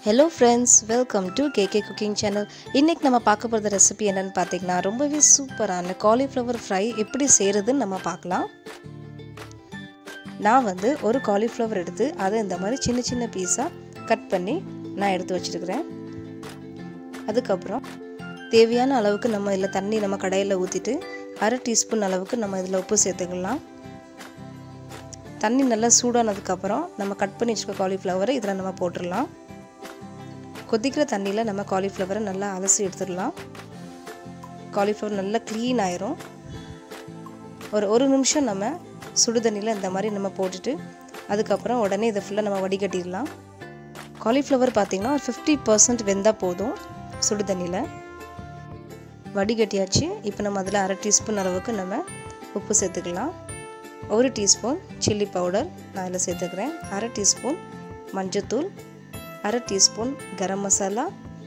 hello friends welcome to KK cooking channel இன்றைக்கி நம்ம பார்க்க போகிற ரெசிபி என்னென்னு பார்த்தீங்கன்னா ரொம்பவே சூப்பரான காலிஃப்ளவர் ஃப்ரை எப்படி செய்கிறதுன்னு நம்ம பார்க்கலாம் நான் வந்து ஒரு காலிஃப்ளவர் எடுத்து அதை இந்த மாதிரி சின்ன சின்ன பீஸாக கட் பண்ணி நான் எடுத்து வச்சுருக்கிறேன் அதுக்கப்புறம் தேவையான அளவுக்கு நம்ம இதில் தண்ணி நம்ம கடையில் ஊற்றிட்டு அரை டீஸ்பூன் அளவுக்கு நம்ம இதில் உப்பு சேர்த்துக்கலாம் தண்ணி நல்லா சூடானதுக்கப்புறம் நம்ம கட் பண்ணி வச்சுருக்க காலிஃப்ளவரை இதில் நம்ம போட்டுடலாம் கொதிக்கிற தண்ணியில் நம்ம காலிஃப்ளவரை நல்லா அலசி எடுத்துடலாம் காலிஃப்ளவர் நல்லா க்ளீன் ஆயிரும் ஒரு ஒரு நிமிஷம் நம்ம சுடு தண்ணியில் இந்த மாதிரி நம்ம போட்டுட்டு அதுக்கப்புறம் உடனே இதை ஃபுல்லாக நம்ம வடிகட்டிடலாம் காலிஃப்ளவர் பார்த்திங்கன்னா ஒரு ஃபிஃப்டி பர்சன்ட் வெந்தால் போதும் சுடு தண்ணியில் வடிகட்டியாச்சு இப்போ நம்ம அதில் அரை டீஸ்பூன் அளவுக்கு நம்ம உப்பு சேர்த்துக்கலாம் ஒரு டீஸ்பூன் சில்லி பவுடர் நான் இதில் சேர்த்துக்கிறேன் அரை டீஸ்பூன் மஞ்சத்தூள் அரை டீஸ்பூன் கரம் மசாலா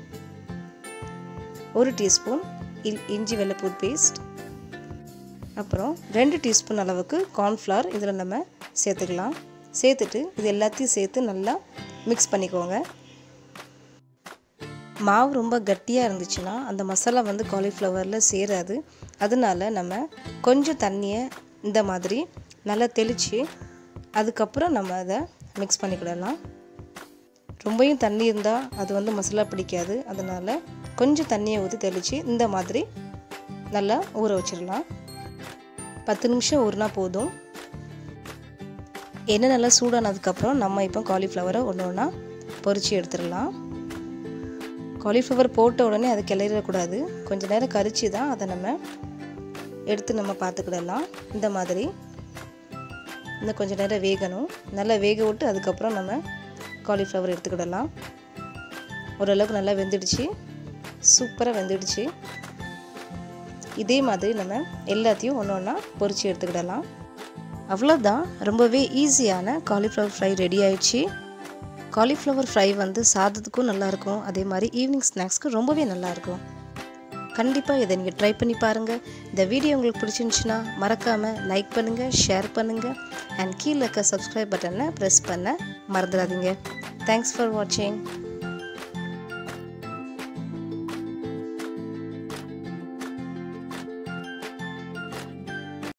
ஒரு டீஸ்பூன் இல் இஞ்சி வெள்ளைப்பூட் பேஸ்ட் அப்புறம் ரெண்டு டீஸ்பூன் அளவுக்கு கார்ன்ஃப்ளவர் இதில் நம்ம சேர்த்துக்கலாம் சேர்த்துட்டு இது எல்லாத்தையும் சேர்த்து நல்லா மிக்ஸ் பண்ணிக்கோங்க மாவு ரொம்ப கட்டியாக இருந்துச்சுன்னா அந்த மசாலா வந்து காலிஃப்ளவரில் சேராது அதனால நம்ம கொஞ்சம் தண்ணியை இந்த மாதிரி நல்லா தெளித்து அதுக்கப்புறம் நம்ம அதை மிக்ஸ் பண்ணிக்கிடலாம் ரொம்பவும் தண்ணி இருந்தால் அது வந்து மசாலா பிடிக்காது அதனால் கொஞ்சம் தண்ணியை ஊற்றி தெளித்து இந்த மாதிரி நல்லா ஊற வச்சிடலாம் பத்து நிமிஷம் ஊறினா போதும் எண்ணெய் நல்லா சூடானதுக்கப்புறம் நம்ம இப்போ காலிஃப்ளவரை ஒன்று ஒன்றா பொறிச்சு எடுத்துடலாம் காலிஃப்ளவர் போட்ட உடனே அதை கிளறிடக்கூடாது கொஞ்சம் நேரம் கரிச்சு தான் அதை நம்ம எடுத்து நம்ம பார்த்துக்கிடலாம் இந்த மாதிரி இன்னும் கொஞ்சம் நேரம் வேகணும் நல்லா வேக விட்டு அதுக்கப்புறம் நம்ம காலிஃப்ளவர் எடுத்துக்கிடலாம் ஓரளவுக்கு நல்லா வெந்துடுச்சு சூப்பராக வெந்துடுச்சு இதே மாதிரி நம்ம எல்லாத்தையும் ஒன்று ஒன்றா பொறிச்சு எடுத்துக்கிடலாம் அவ்வளோதான் ரொம்பவே ஈஸியான காலிஃப்ளவர் ஃப்ரை ரெடி ஆயிடுச்சு காலிஃப்ளவர் ஃப்ரை வந்து சாதத்துக்கும் நல்லாயிருக்கும் அதே மாதிரி ஈவினிங் ஸ்நாக்ஸ்க்கு ரொம்பவே நல்லாயிருக்கும் கண்டிப்பாக இதை நீங்கள் ட்ரை பண்ணி பாருங்கள் இந்த வீடியோ உங்களுக்கு பிடிச்சிருந்துச்சுன்னா மறக்காமல் லைக் பண்ணுங்கள் ஷேர் பண்ணுங்கள் அண்ட் கீழே இருக்க சப்ஸ்கிரைப் பட்டனை ப்ரெஸ் பண்ண மறந்துடாதீங்க தேங்க்ஸ் ஃபார் வாட்சிங்